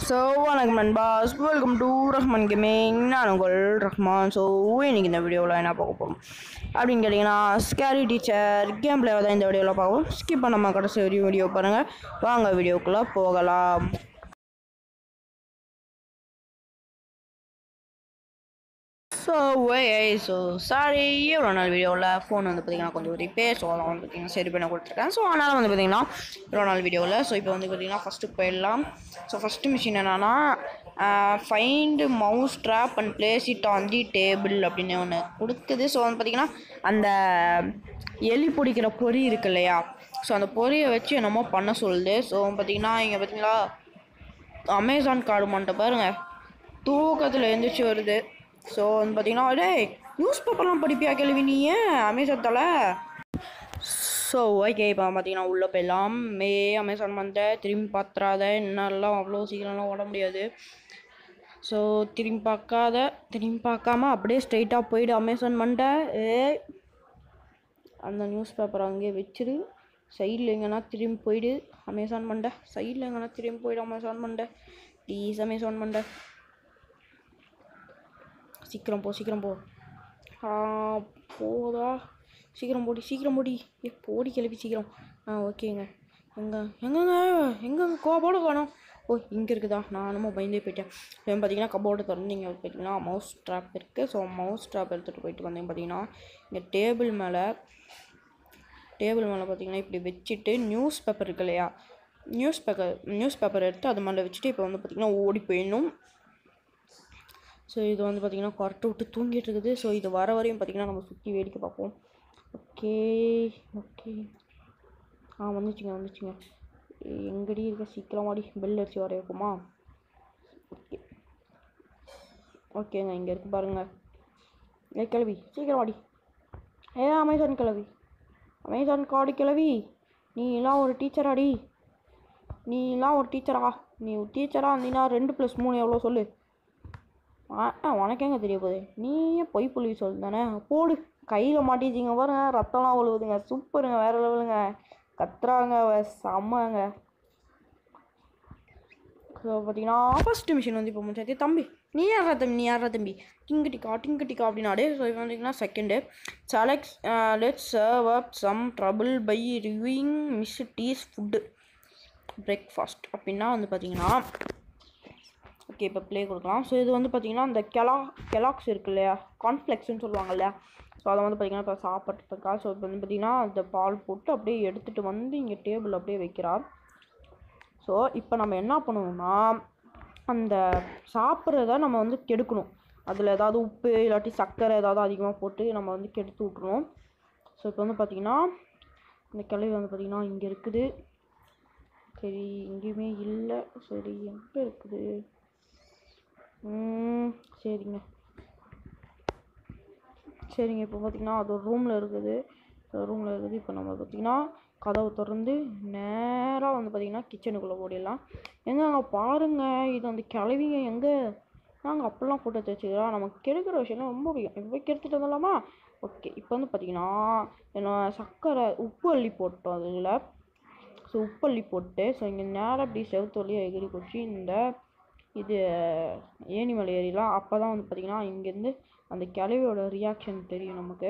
So வணக்கம் நண்பாஸ் welcome to Rahman gaming நான் உங்கள் ரஹ்மான் ஸோ இன்னைக்கு இந்த வீடியோவில் என்ன பார்க்க போகிறோம் அப்படின்னு கேட்டிங்கன்னா ஸ்கேரி டீச்சர் கேம் பிளேவை தான் இந்த வீடியோவில் பார்ப்போம் ஸ்கிப் பண்ணாமல் கடைசி வரையும் வீடியோ பாருங்கள் வாங்க வீடியோக்குள்ளே போகலாம் ஸோ வே ஸோ சாரி எவ்வளோ நாள் வீடியோவில் ஃபோன் வந்து பார்த்தீங்கன்னா கொஞ்சம் ரிப்பேர் ஸோ அதை வந்து பார்த்தீங்கன்னா சரி பண்ண கொடுத்துருக்கேன் ஸோ அதனால் வந்து பார்த்தீங்கன்னா இவ்வளோ நாள் வீடியோவில் ஸோ இப்போ வந்து பார்த்தீங்கன்னா ஃபஸ்ட்டு போயிடலாம் ஸோ ஃபஸ்ட்டு மிஷின் என்னன்னா find mouse trap and place it on the table அப்படின்னு ஒன்று கொடுக்குது ஸோ வந்து பார்த்தீங்கன்னா அந்த எலி பிடிக்கிற பொறி இருக்கு இல்லையா ஸோ அந்த பொரியை வச்சு என்னமோ பண்ண சொல்லுது ஸோ பார்த்தீங்கன்னா இங்கே பார்த்தீங்களா அமேசான் கார்டு மட்டும் பாருங்க தூக்கத்தில் எழுந்திரிச்சு வருது ஸோ வந்து பார்த்தீங்கன்னா டேய் நியூஸ் பேப்பர்லாம் படிப்பியா கேள்வி நீ ஏன் அமேசான் தலை ஸோ ஓகே இப்போ பார்த்தீங்கன்னா உள்ளே போயிடலாம் மே அமேசான் வந்த திரும்பி பார்த்துறாத என்னெல்லாம் அவ்வளோ சீக்கிரம்லாம் ஓட முடியாது ஸோ திரும்பி பார்க்காத திரும்பி பார்க்காம அப்படியே ஸ்ட்ரைட்டாக போயிடு அமேசான் மண்டை ஏ அந்த நியூஸ் பேப்பர் அங்கேயே வச்சிரு சைடில் எங்கன்னா திரும்பி போயிடு அமேசான் மண்டை சைடில் எங்கன்னா திரும்பி போயிடு அமேசான் மண்டை ப்ளீஸ் அமேசான் மண்டை சீக்கிரம் போ சீக்கிரம் போ ஆ, போதா சீக்கிரம் போடி சீக்கிரம் போடி ஏ போடி கிளப்பி சீக்கிரம் ஆ ஓகேங்க எங்க எங்கங்க எங்கங்க கோபோட காணோம் ஓ இங்கே இருக்குதா நான் என்னமோ பயந்தே போயிட்டேன் இப்போ பார்த்தீங்கன்னா கபோர்டு திறந்து இங்கே பார்த்தீங்கன்னா மவுஸ் ட்ராப் இருக்குது ஸோ மவுஸ் ட்ராப் எடுத்துகிட்டு போயிட்டு வந்தேன் பார்த்தீங்கன்னா இங்கே டேபிள் மேலே டேபிள் மேலே பார்த்தீங்கன்னா இப்படி வச்சுட்டு நியூஸ் பேப்பர் இருக்கு இல்லையா நியூஸ் பேப்பர் நியூஸ் பேப்பர் எடுத்து அது மேலே வச்சுட்டு இப்போ வந்து பார்த்தீங்கன்னா ஓடி போயிடணும் ஸோ இது வந்து பார்த்திங்கன்னா கொரட்டை விட்டு தூங்கிட்டு இருக்குது ஸோ இது வர வரையும் பார்த்திங்கன்னா நம்ம சுற்றி வேடிக்கை பார்ப்போம் ஓகே ஓகே ஆ வந்துச்சுங்க வந்துச்சுங்க ஏய், எங்கடி இருக்க சீக்கிரமாடி பெல் அடிச்சு வர வைப்போமா ஓகே ஓகேங்க இங்கே இருக்கு பாருங்க ஏ கிளவி சீக்கிரமாடி ஏ அமேசான் கிளவி அமேசான் காடு கிளவி நீ எல்லாம் ஒரு டீச்சராடி நீ எல்லாம் ஒரு டீச்சரா நீ ஒரு டீச்சராக இருந்தீங்கன்னா ரெண்டு ப்ளஸ் மூணு எவ்வளோ சொல்லு ஆ ஆ, உனக்கு எங்க தெரிய போகுது நீயே பொய் புள்ளி சொல்லு தானே போடு கையில் மாட்டிச்சிங்க பாருங்க ரத்தம்லாம் விழுவுதுங்க சூப்பருங்க வேற லெவலுங்க கத்துறாங்க வ- செம்மங்க ஸோ பார்த்தீங்கன்னா ஃபஸ்ட்டு மிஷின் வந்து இப்போ முடிச்சாச்சு தம்பி நீ யாரா தம்பி நீ யாரா தம்பி டிங்கட்டிக்கா டிங்கட்டிக்கா அப்படின்னாடே ஸோ இப்போ பார்த்தீங்கன்னா second select let serve up some trouble by reviewing Miss T's food breakfast அப்படின்னா வந்து பார்த்தீங்கன்னா ஓகே இப்போ ப்ளே கொடுக்கலாம் ஸோ இது வந்து பார்த்தீங்கன்னா இந்த கெலா கெலாக்ஸ் இருக்கு இல்லையா கார்ன்ஃப்ளெக்ஸ்னு சொல்லுவாங்க இல்லையா ஸோ அதை வந்து பார்த்தீங்கன்னா இப்போ சாப்பிட்ருக்கா ஸோ இப்போ வந்து பார்த்தீங்கன்னா அந்த பால் போட்டு அப்படியே எடுத்துகிட்டு வந்து இங்கே டேபிள் அப்படியே வைக்கிறார் ஸோ இப்போ நம்ம என்ன பண்ணணும்னா அந்த சாப்பிட்றத நம்ம வந்து கெடுக்கணும் அதில் ஏதாவது உப்பு இல்லாட்டி சர்க்கரை ஏதாவது அதிகமாக போட்டு நம்ம வந்து கெடுத்து விட்ருணும் ஸோ இப்போ வந்து பார்த்தீங்கன்னா இந்த கிளவி வந்து பார்த்தீங்கன்னா இங்கே இருக்குது சரி எங்கேயுமே இல்லை சரி எங்கே இருக்குது ம், சரிங்க சரிங்க இப்போ பார்த்தீங்கன்னா அது ஒரு ரூமில் இருக்குது ரூமில் இருக்குது இப்போ நம்ம பார்த்தீங்கன்னா கதவை திறந்து நேராக வந்து பார்த்தீங்கன்னா கிச்சனுக்குள்ளே ஓடிடலாம் எங்க அங்கே பாருங்க இது அந்த கிளவிங்க எங்கே நாங்கள் அப்பெல்லாம் போட்டு வச்சுக்கிறோம் நமக்கு கெடுக்கிற விஷயம்லாம் ரொம்ப பிடிக்கும் இப்போ போய் கெடுத்துட்டு வந்துடலாமா ஓகே இப்போ வந்து பார்த்தீங்கன்னா என்ன சர்க்கரை உப்பு அள்ளி போட்டோம் அதில் ஸோ உப்பள்ளி போட்டு ஸோ இங்கே நேராக அப்படி செவுத்து வழியாக எகிரி குச்சி இந்த இது ஏணி மலை ஏறிலாம் அப்போ தான் வந்து பார்த்திங்கன்னா இங்கேருந்து அந்த கிளவியோட ரியாக்ஷன் தெரியும் நமக்கு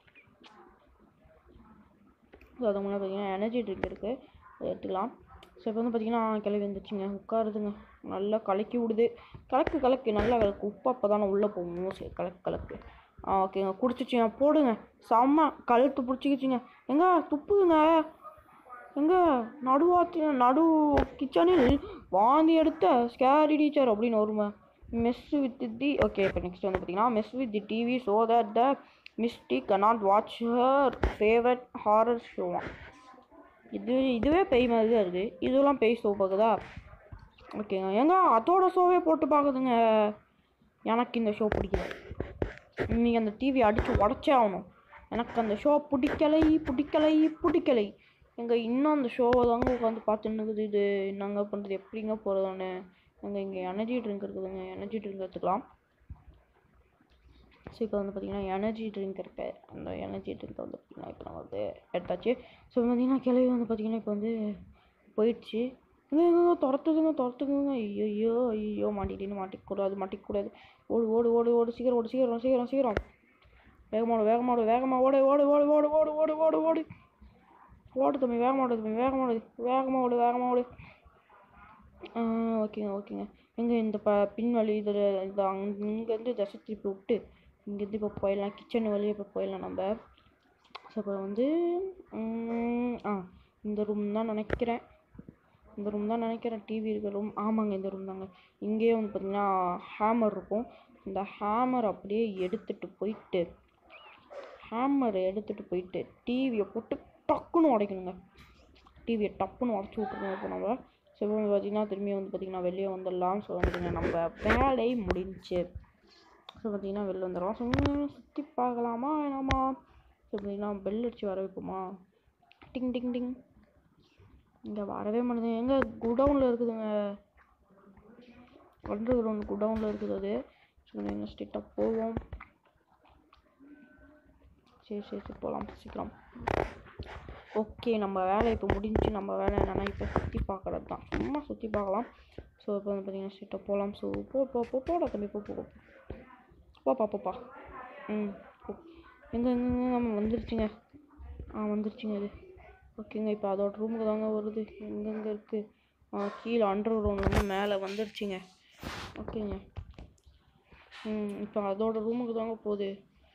ஸோ அது முன்னாடி பார்த்தீங்கன்னா எனர்ஜி ட்ரிங்க் இருக்குது அதை எடுத்துக்கலாம் ஸோ இப்போ வந்து பார்த்தீங்கன்னா கிளவி வந்துச்சுங்க உட்காருதுங்க நல்லா கலக்கி விடுது கலக்கு கலக்கு நல்லா கலக்கு உப்பு அப்போ தானே உள்ளே போகணும் சரி கலக்கு கலக்கு ஆ ஓகேங்க குடிச்சிச்சிங்க போடுங்க செம்ம கழுத்து பிடிச்சிக்கிச்சிங்க எங்க துப்புதுங்க எங்க நடுவாத்தி நடு கிச்சனில் வாந்தி எடுத்த ஸ்கேரி டீச்சர் அப்படின்னு வருமா மெஸ் வித் தி ஓகே இப்போ நெக்ஸ்ட் வந்து பார்த்தீங்கன்னா mess with the TV so that the Miss T cannot watch her favourite horror ஷோவா இது இதுவே பேய் மாதிரி தான் இருக்குது இதெல்லாம் பேய் ஷோ பார்க்குதா ஓகேங்க ஏங்க அதோட ஷோவே போட்டு பார்க்குதுங்க எனக்கு இந்த ஷோ பிடிக்கல நீங்கள் அந்த டிவி அடித்து உடச்சே ஆகணும் எனக்கு அந்த ஷோ பிடிக்கலை பிடிக்கலை பிடிக்கலை எங்க இன்னும் அந்த ஷோவை தாங்க உட்காந்து பார்த்துன்னு இருக்குது இது என்னங்க பண்ணுறது எப்படிங்க போகிறதானு எங்க இங்கே எனர்ஜி ட்ரிங்க் இருக்குதுங்க எனர்ஜி ட்ரிங்க் எடுத்துக்கலாம் ஸோ இப்போ வந்து பார்த்தீங்கன்னா எனர்ஜி ட்ரிங்க் இருக்கு அந்த எனர்ஜி ட்ரிங்க் வந்து பார்த்தீங்கன்னா இப்போ நம்ம வந்து எடுத்தாச்சு ஸோ பார்த்தீங்கன்னா கிளவி வந்து பார்த்தீங்கன்னா இப்போ வந்து போயிடுச்சு ஏங்க துரத்துதுங்க துரத்துக்குங்க ஐயோ ஐயோ மாட்டிக்கிட்டேன்னு மாட்டிக்கூடாது மாட்டிக்கூடாது ஓடு ஓடு ஓடு ஓடு சீக்கிரம் ஓடு சீக்கிரம் சீக்கிரம் சீக்கிரம் வேகமாடு வேகமாடு வேகமாக ஓடு ஓடு ஓடு ஓடு ஓடு ஓடு ஓடு ஓடு ஓடு தம்பி வேகமாக ஓடு தம்பி வேகமாக ஓடு வேகமாக ஓடு வேகமாக ஓடு ஆ ஓகேங்க ஓகேங்க எங்கே இந்த ப பின் வழி இதில் இது அங்க இங்கேருந்து தசை திருப்பி விட்டு இங்கேருந்து இப்போ போயிடலாம் கிச்சன் வழியே இப்போ போயிடலாம் நம்ம ஸோ இப்போ வந்து ம், ஆ இந்த ரூம் தான் நினைக்கிறேன் இந்த ரூம் தான் நினைக்கிறேன் டிவி இருக்க ரூம் ஆமாங்க இந்த ரூம் தாங்க இங்கேயே வந்து பார்த்தீங்கன்னா ஹேமர் இருக்கும் இந்த ஹேமர் அப்படியே எடுத்துட்டு போயிட்டு ஹேமரை எடுத்துட்டு போயிட்டு டிவியை போட்டு டக்குன்னு உடைக்கணுங்க டிவியை டப்புன்னு உடச்சி விட்ருணும் இப்போ நம்ம ஸோ இப்போ வந்து பார்த்தீங்கன்னா திரும்பி வந்து பார்த்தீங்கன்னா வெளியே வந்துடலாம் ஸோ வந்துட்டுங்க நம்ம வேலை முடிஞ்சு ஸோ பார்த்தீங்கன்னா வெளில வந்துடலாம் ஸோ சுற்றி பார்க்கலாமா வேணாமா ஸோ பார்த்தீங்கன்னா பெல் அடிச்சு வர வைப்போமா டிங் டிங் டிங் இங்கே வரவே மாட்டேங்குது எங்கே குடவுனில் இருக்குதுங்க அண்டர் கிரவுண்ட் குடவுனில் இருக்குது அது ஸோ என்ன ஸ்ட்ரிக்டாக போவோம் சரி சரி சரி போகலாம் சீக்கிரம் ஓகே நம்ம வேலை இப்போ முடிஞ்சு நம்ம வேலை என்னென்னா இப்போ சுற்றி பார்க்கறது தான் சும்மா சுற்றி பார்க்கலாம் ஸோ இப்போ வந்து பார்த்தீங்கன்னா ஸ்ட்ரிக்டாக போகலாம் ஸோ போ போ போ போடா தம்பி போ போ போ. போப்பா போப்பா ம் போ. எங்கே எங்கே நம்ம வந்துருச்சுங்க ஆ வந்துருச்சுங்க இது ஓகேங்க இப்போ அதோட ரூமுக்கு தாங்க வருது எங்கெங்கே இருக்குது ஆ கீழே அண்டர் கிரவுண்ட்லேருந்து மேலே வந்துருச்சுங்க ஓகேங்க ம் இப்போ அதோட ரூமுக்கு தாங்க போகுது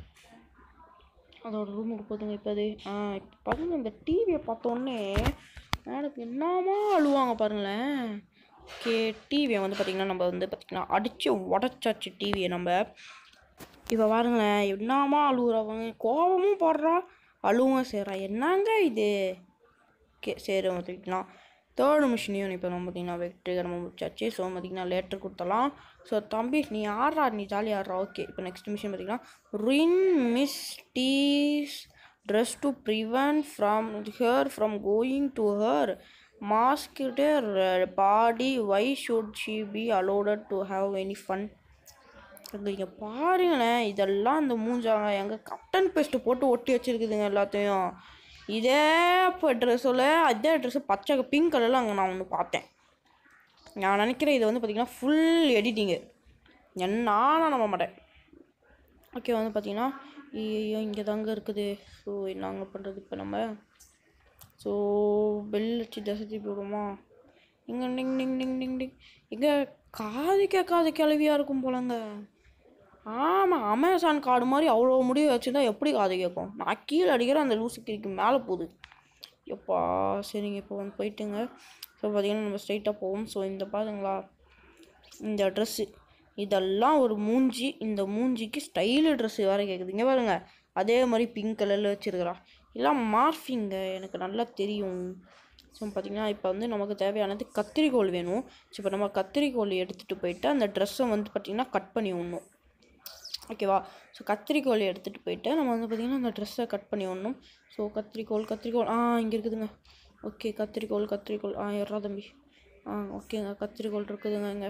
அதோட ரூமுக்கு போதுங்க இப்போ அது ஆ இப்போ பாருங்க இந்த டிவியை பார்த்தோன்னே மேடக்கு என்னமா அழுவாங்க பாருங்களேன் ஓகே டிவியை வந்து பார்த்திங்கன்னா நம்ம வந்து பார்த்திங்கன்னா அடித்து உடச்சாச்சு டிவியை நம்ம இப்போ பாருங்களேன் என்னமா அழுகுறவங்க கோபமும் போடுறா அழுவும் செய்கிறா என்னங்க இது ஓகே சரி பார்த்திங்கன்னா தேர்டு மிஷினையும் இப்போ நம்ம பார்த்திங்கன்னா வெற்றிகரமாக முடிச்சாச்சு ஸோ பார்த்திங்கன்னா லேட்டர் கொடுத்தலாம் ஸோ தம்பி நீ ஆடுறா நீ ஜாலியாக ஆடுறா ஓகே இப்போ நெக்ஸ்ட் மிஷின் பார்த்திங்கன்னா ruin Miss T's dress to prevent from here from going to her masquerade party why should she be allotted to have any fun இங்கே பாருங்களேன் இதெல்லாம் அந்த மூஞ்சாங்க எங்கள் கட்டன் பேஸ்ட்டு போட்டு ஒட்டி வச்சிருக்குதுங்க எல்லாத்தையும் இதே இப்போ ட்ரெஸ்ஸில் அதே ட்ரெஸ்ஸு பச்சை பிங்க் கலரில் அங்கே நான் ஒன்று பார்த்தேன் நான் நினைக்கிறேன் இது வந்து பார்த்திங்கன்னா ஃபுல் எடிட்டிங்கு நானும் நம்ப மாட்டேன் ஓகே வந்து பார்த்தீங்கன்னா ஐயோ இங்கே தாங்க இருக்குது ஸோ என்னங்க பண்ணுறது இப்போ நம்ம ஸோ பெல் வச்சு தசை திருப்பி விடுமா இங்கே டிங் டிங் டிங் டிங் டிங் இங்கே காது கேட்காத கிளவியாக இருக்கும் போலங்க ஆமாம் அமேசான் கார்டு மாதிரி அவ்வளோ முடிவு வச்சுருந்தா எப்படி காது கேட்கும் நான் கீழே அடிக்கிறேன் அந்த லூசு கிரிக்கு மேலே போகுது எப்பா சரிங்க இப்போ வந்து போயிட்டுங்க ஸோ பார்த்தீங்கன்னா நம்ம ஸ்ட்ரைட்டாக போவோம் ஸோ இந்த பாருங்களா இந்த ட்ரெஸ்ஸு இதெல்லாம் ஒரு மூஞ்சி இந்த மூஞ்சிக்கு ஸ்டைலு ட்ரெஸ்ஸு வேறு கேட்குது இங்கே பாருங்க அதே மாதிரி பிங்க் கலரில் வச்சுருக்கிறா எல்லாம் மார்ஃபிங்க எனக்கு நல்லா தெரியும் ஸோ பார்த்தீங்கன்னா இப்போ வந்து நமக்கு தேவையானது கத்திரிக்கோல் வேணும் ஸோ இப்போ நம்ம கத்திரிக்கோல் எடுத்துகிட்டு போயிட்டு அந்த ட்ரெஸ்ஸை வந்து பார்த்திங்கன்னா கட் பண்ணி விடணும் ஓகேவா ஸோ கத்திரிக்கோல் எடுத்துகிட்டு போயிட்டு நம்ம வந்து பார்த்திங்கன்னா அந்த ட்ரெஸ்ஸை கட் பண்ணி விடணும் ஸோ கத்திரிக்கோல் கத்திரிக்கோல் ஆ இங்கே இருக்குதுங்க ஓகே கத்திரிக்கோல் கத்திரிக்கோல் ஆ எறா தம்பி ஆ ஓகேங்க கத்திரிக்கோல் இருக்குதுங்க இங்கே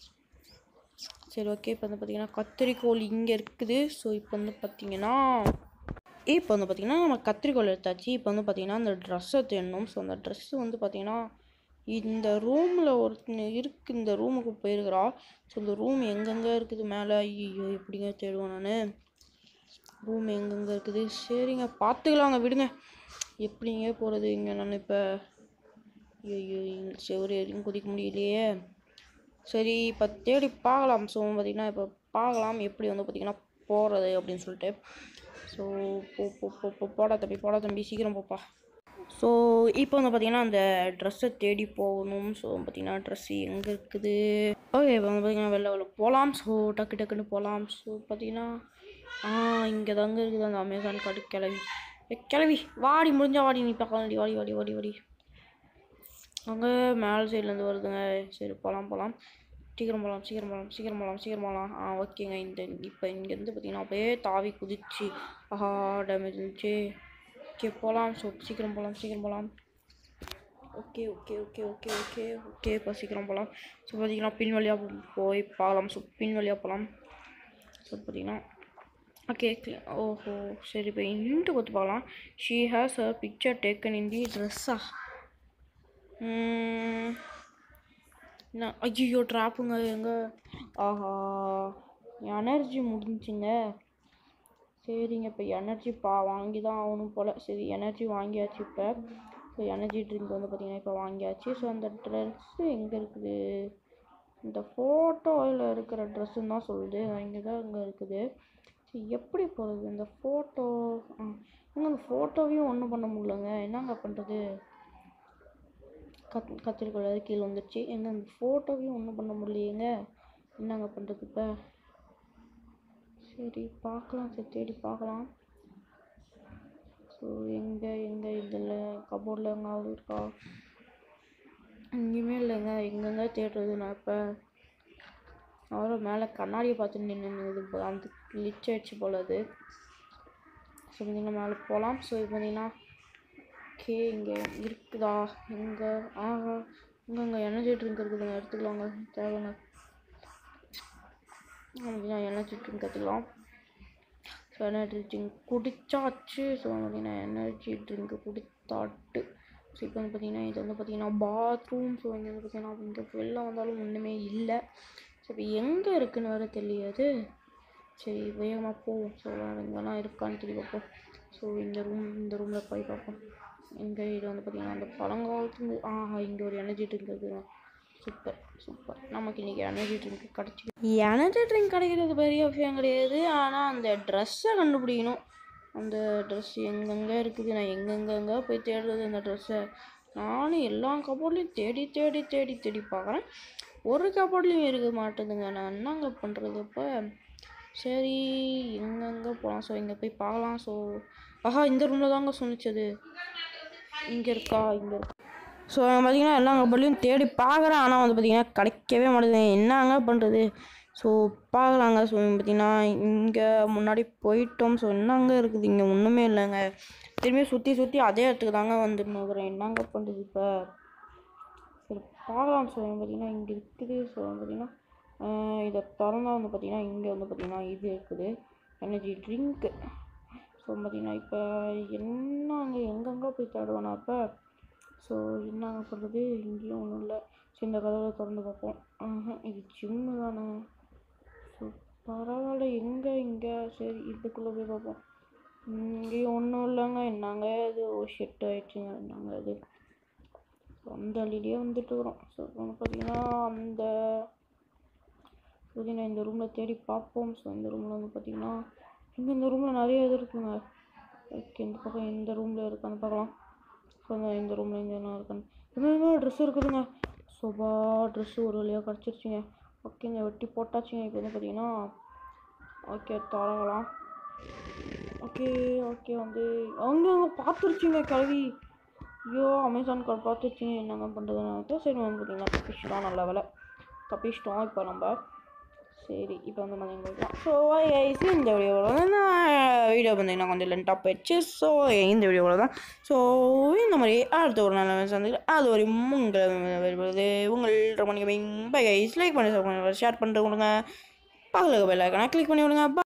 சரி ஓகே இப்போ வந்து பார்த்தீங்கன்னா கத்திரிக்கோல் இங்கே இருக்குது ஸோ இப்போ வந்து பார்த்தீங்கன்னா இப்போ வந்து பார்த்தீங்கன்னா நம்ம கத்திரிக்கோல் எடுத்தாச்சு இப்போ வந்து பார்த்தீங்கன்னா அந்த ட்ரெஸ்ஸை தேடணும் ஸோ அந்த ட்ரெஸ்ஸு வந்து பார்த்தீங்கன்னா இந்த ரூமில் ஒருத்தன் இருக்கு இந்த ரூமுக்கு போயிருக்கிறா ஸோ இந்த ரூம் எங்கெங்கே இருக்குது மேலே ஐயோ எப்படிங்க தேடுவேன் நான் ரூம் எங்கெங்கே இருக்குது சரிங்க பார்த்துக்கலாங்க விடுங்க எப்படிங்க போகிறது இங்கே நான் இப்போ ஐயோ செவரு எதுவும் குதிக்க முடியலையே சரி இப்போ தேடி பார்க்கலாம் ஸோ பார்த்தீங்கன்னா இப்போ பார்க்கலாம் எப்படி வந்து பார்த்திங்கன்னா போகிறது அப்படின்னு சொல்லிட்டு ஸோ போ போ போ போ போடா தம்பி போடா தம்பி சீக்கிரம் போப்பா ஸோ இப்போ வந்து பார்த்திங்கன்னா அந்த ட்ரெஸ்ஸை தேடி போகணும் ஸோ பார்த்திங்கன்னா ட்ரெஸ்ஸு எங்கே இருக்குது ஓகே இப்போ வந்து பார்த்திங்கன்னா வெளில வெளில போகலாம் ஸோ டக்கு டக்குன்னு போகலாம் ஸோ பார்த்திங்கன்னா ஆ இங்கே தாங்க இருக்குது அந்த அமேசான் கார்டு கிளவி ஏ கிளவி வாடி முடிஞ்சா வாடி நீ பார்க்கலாம் வாடி வாடி வாடி வாடி அங்கே மேல் சைட்லேருந்து வருதுங்க சரி போகலாம் போகலாம் சீக்கிரம் போகலாம் சீக்கிரம் போகலாம் சீக்கிரம் போகலாம் சீக்கிரம் போகலாம் ஆ ஓகேங்க இந்த இப்போ இங்கேருந்து பார்த்தீங்கன்னா அப்படியே தாவி குதிச்சு ஆஹா டேமேஜ் இருந்துச்சு ஓகே போகலாம் ஸோ சீக்கிரம் போகலாம் சீக்கிரம் போகலாம் okay okay okay okay okay okay இப்போ சீக்கிரம் போகலாம் ஸோ பார்த்தீங்கன்னா பின் வழியாக போய் பார்க்கலாம் ஸோ பின் வழியாக போகலாம் ஸோ பார்த்தீங்கன்னா ஓகே ஓஹோ சரி இப்போ இன்ட்டு கொடுத்து பார்க்கலாம் she has a picture taken in the ட்ரெஸ்ஸா என்ன ஐயோ ட்ராப்புங்க எங்க ஆஹா எனர்ஜி முடிஞ்சுங்க சரிங்க இப்போ எனர்ஜி பா வாங்கி தான் ஆகணும் போல் சரி எனர்ஜி வாங்கியாச்சு இப்போ ஸோ எனர்ஜி ட்ரிங்க் வந்து பார்த்திங்கன்னா இப்போ வாங்கியாச்சு ஸோ அந்த ட்ரெஸ்ஸு எங்கே இருக்குது இந்த ஃபோட்டோவில் இருக்கிற ட்ரெஸ்ஸுன்னு தான் சொல்லுது இங்கே தான் இங்கே இருக்குது சரி எப்படி போகிறது இந்த ஃபோட்டோ எங்க அந்த ஃபோட்டோவையும் ஒன்றும் பண்ண முடியலங்க என்னங்க பண்ணுறது கத் கத்திரிக்கோள் கீழே வந்துடுச்சு எங்க அந்த ஃபோட்டோவையும் ஒன்றும் பண்ண முடியலையேங்க என்னங்க பண்ணுறது இப்போ சரி பார்க்கலாம் சரி தேடி பார்க்கலாம் ஸோ எங்கே எங்கே இதில் கபோர்டில் எங்காவது இருக்கா எங்கேயுமே இல்லைங்க எங்கெங்க தேடுறது நான் இப்போ அவரும் மேலே கண்ணாடியை பார்த்து நின்று போல அந்த லிச் ஆயிடுச்சு போல அது ஸோ பார்த்தீங்கன்னா மேலே போகலாம் ஸோ இது பார்த்தீங்கன்னா ஓகே இங்கே இருக்குதா எங்கே ஆஹா இங்கே இங்கே எனர்ஜி ட்ரிங்க் இருக்குதுங்க எடுத்துக்கலாங்க தேவைங்க பார்த்தீங்கன்னா எனர்ஜி ட்ரிங்க் எடுத்துக்கலாம் ஸோ எனர்ஜி ட்ரிங்க் குடிச்சாச்சு ஸோ பார்த்தீங்கன்னா எனர்ஜி ட்ரிங்க் குடித்தாட்டு ஸோ இப்போ வந்து பார்த்தீங்கன்னா இது வந்து பார்த்தீங்கன்னா பாத்ரூம் ஸோ இங்கே வந்து பார்த்தீங்கன்னா இங்கே வெளில வந்தாலும் ஒன்றுமே இல்லை ஸோ இப்போ எங்கே இருக்குன்னு வேறு தெரியாது சரி வேகமாக போவோம் ஸோ வேறு எங்கெல்லாம் இருக்கான்னு சொல்லி பார்ப்போம் ஸோ இந்த ரூம் இந்த ரூமில் போய் பார்ப்போம் இங்கே இது வந்து பார்த்தீங்கன்னா அந்த பழங்காலத்து ஆஹா இங்கே ஒரு எனர்ஜி ட்ரிங்க் இருக்குதுங்க சூப்பர் சூப்பர் நமக்கு இன்றைக்கி எனர்ஜி ட்ரிங்க் கிடச்சி எனர்ஜி ட்ரிங்க் கிடைக்கிறது பெரிய விஷயம் கிடையாது ஆனால் அந்த ட்ரெஸ்ஸை கண்டுபிடிக்கணும் அந்த ட்ரெஸ் எங்கெங்கே இருக்குது நான் எங்கெங்கெங்கே போய் தேடுறது அந்த ட்ரெஸ்ஸை நானும் எல்லா கபோர்ட்லேயும் தேடி தேடி தேடி தேடி பார்க்குறேன் ஒரு கபோர்ட்லேயும் இருக்க மாட்டேதுங்க நான் என்னங்க பண்ணுறது இப்போ சரி எங்கெங்கே போகலாம் ஸோ இங்கே போய் பார்க்கலாம் ஸோ ஆஹா இந்த ரூமில் தாங்க சொன்னிச்சது இங்கே இருக்கா இங்கே இருக்கா ஸோ பார்த்தீங்கன்னா எல்லா கபோர்ட்லேயும் தேடி பார்க்குறேன் ஆனால் வந்து பார்த்தீங்கன்னா கிடைக்கவே மாட்டேங்குது என்னங்க பண்ணுறது ஸோ பார்க்கலாங்க ஸோ பார்த்தீங்கன்னா இங்கே முன்னாடி போயிட்டோம் ஸோ என்னங்க இருக்குது இங்கே ஒன்றுமே இல்லைங்க திரும்பி சுற்றி சுற்றி அதே இடத்துக்கு தாங்க வந்துட்டு இருக்கிறேன் என்னங்க பண்ணுறது இப்போ சரி பார்க்கலாம் ஸோ பார்த்தீங்கன்னா இங்கே இருக்குது ஸோ பார்த்தீங்கன்னா ஆஹ் இதை திறந்தா வந்து பார்த்தீங்கன்னா இங்கே வந்து பார்த்தீங்கன்னா இது இருக்குது எனர்ஜி ட்ரிங்க்கு ஸோ பார்த்தீங்கன்னா இப்போ என்னங்க எங்கெங்கே போய் தேடுவேனா இப்போ ஸோ என்னங்க பண்ணுறது இங்கேயும் ஒன்றும் இல்லை சரி இந்த கதவை திறந்து பார்ப்போம் ஆஹா, இது ஜிம்மு தானே ஸோ பரவாயில்ல எங்கே இங்கே சரி இதுக்குள்ளே போய் பார்ப்போம் இங்கேயும் ஒன்றும் இல்லைங்க என்னங்க இது ஓ ஷெட் ஆயிடுச்சுங்க என்னங்க இது அந்த வழியிலே வந்துட்டு வரோம் ஸோ வந்து பார்த்தீங்கன்னா அந்த பார்த்தீங்கன்னா இந்த ரூமில் தேடி பார்ப்போம் ஸோ இந்த ரூமில் வந்து பார்த்தீங்கன்னா இங்கே இந்த ரூமில் நிறைய இது இருக்குங்க ஓகே இந்த பக்கம் எந்த ரூமில் இருக்கான்னு பார்க்கலாம் ஸோ இந்த இந்த ரூமில் இங்கே என்ன இருக்கான்னு இன்னும் ட்ரெஸ் இருக்குதுங்க சோபா ட்ரெஸ்ஸு ஒரு வழியாக கிடச்சிருச்சுங்க ஓகேங்க வெட்டி போட்டாச்சுங்க இப்போ வந்து பார்த்தீங்கன்னா ஓகே தொடங்கலாம் ஓகே ஓகே வந்து அவங்க அங்கே பார்த்துருச்சுங்க கிளவி ஐயோ அமேசான் கார்டு பார்த்துருச்சுங்க என்னங்க பண்ணுறதுன்னு சரி வந்து பார்த்தீங்கன்னா தப்பிச்சிட்டோம் நல்ல வேலை தப்பிச்சிட்டோம் இப்போ நம்ம சரி இப்போ வந்து பார்த்தீங்கன்னா ஸோ ஐஸ் இந்த வீடியோவில் வந்து நான் வீடியோ பார்த்தீங்கன்னா கொஞ்சம் லென்ட்டாக போயிடுச்சு ஸோ இந்த வீடியோவில் தான் ஸோ இந்த மாதிரி அடுத்த ஒரு நல்ல சந்திக்கிறேன் அது ஒரு உங்கள் வருவது உங்கள் ரொம்ப பை கைஸ் லைக் பண்ணி ஷேர் பண்ணிட்டு கொடுங்க பக்கத்தில் பெல் ஐக்கானை கிளிக் பண்ணி விடுங்க Bye.